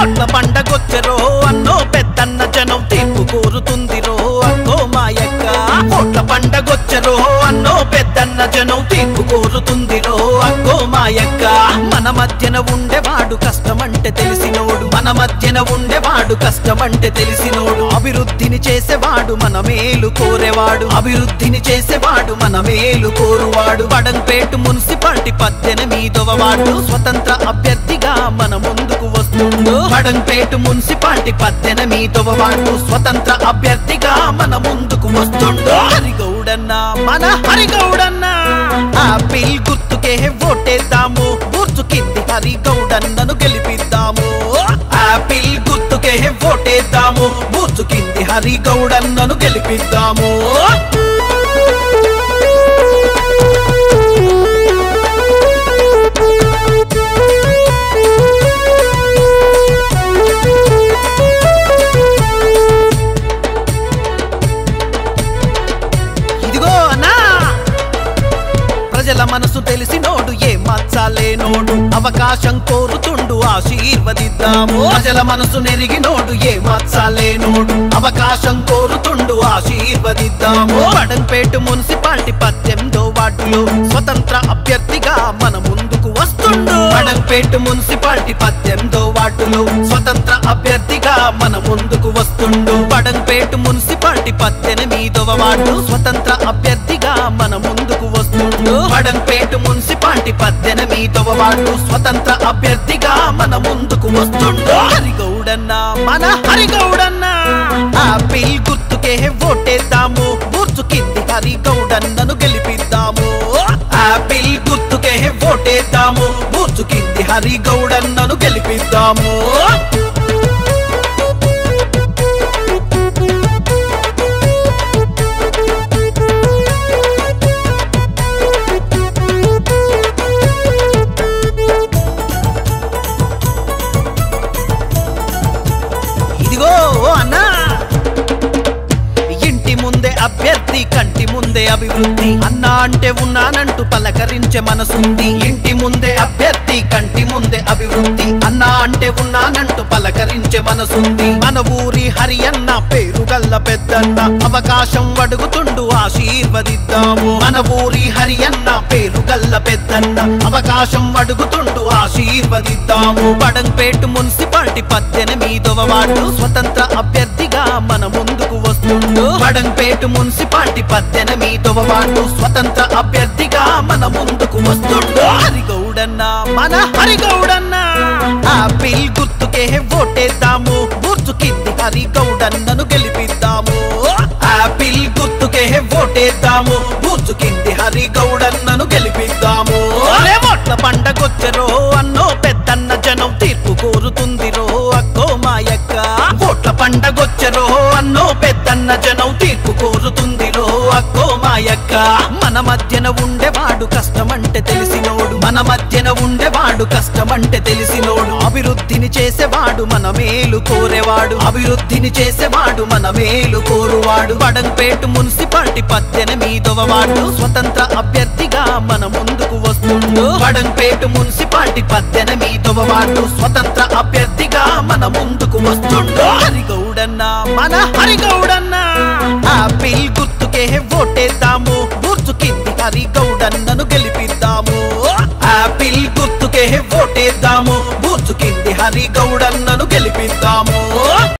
ఓట్ల పండగొచ్చరో అన్నో పెద్దన్న జనం తీర్పు కోరుతుందిరో అక్కో మాయక్క ఓట్ల పండగొచ్చరో అన్నో పెద్దన్న జనం తీర్పు కోరుతుందిరో అక్కో మాయక్క మన మధ్యన ఉండేవాడు కష్టమంటే తెలిసినోడు మన మధ్యన ఉండేవాడు కష్టమంటే తెలిసినోడు అభివృద్ధిని చేసేవాడు మన మేలు కోరేవాడు అభివృద్ధిని చేసేవాడు మన మేలు కోరువాడు బడంపేట మున్సిపాలిటీ పద్దెనిమిదవ వార్డు స్వతంత్ర అభ్యర్థిగా మన ముందుకు వస్తుండు బడంపేట మున్సిపాలిటీ పద్దెనిమిదవ వార్డు స్వతంత్ర అభ్యర్థిగా మన ముందుకు వస్తుండు హరిగౌడన్న మన హరిగౌడన్న ఆపిల్ గుర్తుకే ఓటేద్దాము గుర్తు కింది హరిగౌడన్నను గెలిపిద్దాము ఆపిల్ గుర్తుకే ఓటేద్దాము బూచు కింది హరిగౌడన్నను గెలిపిద్దాము ఇదిగో అన్నా ప్రజల మనసు తెలిసినోడు ఏ మచ్చలేనోడు అవకాశం కోరుతుండు ఆశీర్వదిద్దాము ప్రజల మనసు నెరిగినోడు ఏ మచ్చలేనోడు అవకాశం కోరుతుండు ఆశీర్వదిద్దాము పడంపేట మున్సిపాలిటీ పద్దెనిమిదో వార్డులో స్వతంత్ర అభ్యర్థిగా మన ముందుకు వస్తుండు పడంపేట మున్సిపాలిటీ పద్దెనిమిదో వార్డులో స్వతంత్ర అభ్యర్థిగా మన ముందుకు వస్తుండు పడంపేట మున్సిపాలిటీ పద్దెనిమిదవ వార్డు స్వతంత్ర అభ్యర్థిగా మన ముందుకు వస్తుండు పడంపేట మున్సిపాలిటీ పద్దెనిమిదవ వార్డు స్వతంత్ర అభ్యర్థిగా మన ముందుకు వస్తుండు హరిగౌడన్న మన హరిగౌడన్న ఆపిల్ గుర్తుకే ఓటేద్దాము గుర్తు కింది హరిగౌడన్నను గెలిపిద్దాము ఆపిల్ గుర్తుకే ఓటేద్దాము గుర్తు కింది హరిగౌడన్నను గెలిపిద్దాము ఇదిగో ఓ అన్నా ఇంటి ముందే అభ్యర్థి కంటి ముందే అభివృద్ధి అన్నా అంటే ఉన్నానంటూ పలకరించే మనసుంది ఇంటి ముందే అభ్యర్థి కంటి ముందే అభివృద్ధి అన్నా అంటే ఉన్నానంటూ పలకరించే మనసుంది మన ఊరి హరి అన్న పేరు గల్ల పెద్దన్న అవకాశం అడుగుతుండు ఆశీర్వదిద్దాము మన ఊరి హరి అన్న పేరు గల్ల పెద్దన్న అవకాశం అడుగుతుండు ఆశీర్వదిద్దాము బడంపేట మున్సిపాలిటీ పద్దెనిమిదవ వార్డు స్వతంత్ర అభ్యర్థిగా మన ముందుకు వస్తుండు బడంపేట మున్సిపాలిటీ పద్దెనిమిదవ వార్డు స్వతంత్ర అభ్యర్థిగా మన ముందుకు వస్తుండు హరిగౌడన్న మన హరిగౌడన్న ఆపిల్ గుర్తుకే ఓటేద్దాము గుర్తు కింది హరిగౌడన్నను గెలిపిద్దాము ఆపిల్ గుర్తుకే ఓటేద్దాము గుర్తు కింది హరిగౌడన్నను గెలిపిద్దాము అరే ఓట్ల పండగొచ్చరో అన్నో పెద్దన్న జనం తీర్పు కోరుతుందిరో అక్కో మాయక్క ఓట్ల పండగొచ్చరో అన్నో పెద్దన్న జనం తీర్పు కోరుతుందిరో అక్కో మాయక్క మన మధ్యన ఉండేవాడు కష్టమంటే తెలిసినోడు మన మధ్యన ఉండేవాడు కష్టమంటే తెలిసినోడు అభివృద్ధిని చేసేవాడు మన మేలు కోరేవాడు అభివృద్ధిని చేసేవాడు మన మేలు కోరువాడు బడంపేట మున్సిపాలిటీ పద్దెనిమిదవ వార్డు స్వతంత్ర అభ్యర్థిగా మన ముందుకు వస్తుండు బడంపేట మున్సిపాలిటీ పద్దెనిమిదవ వార్డు స్వతంత్ర అభ్యర్థిగా మన ముందుకు వస్తుండు హరిగౌడన్న మన హరిగౌడన్న ఆపిల్ గుర్తుకే ఓటేద్దాము గుర్తు కింది హరిగౌడన్నను గెలిపిద్దాము ఆపిల్ గుర్తుకే ఓటేద్దాము గుర్తు కింది హరిగౌడన్నను గెలిపిద్దాము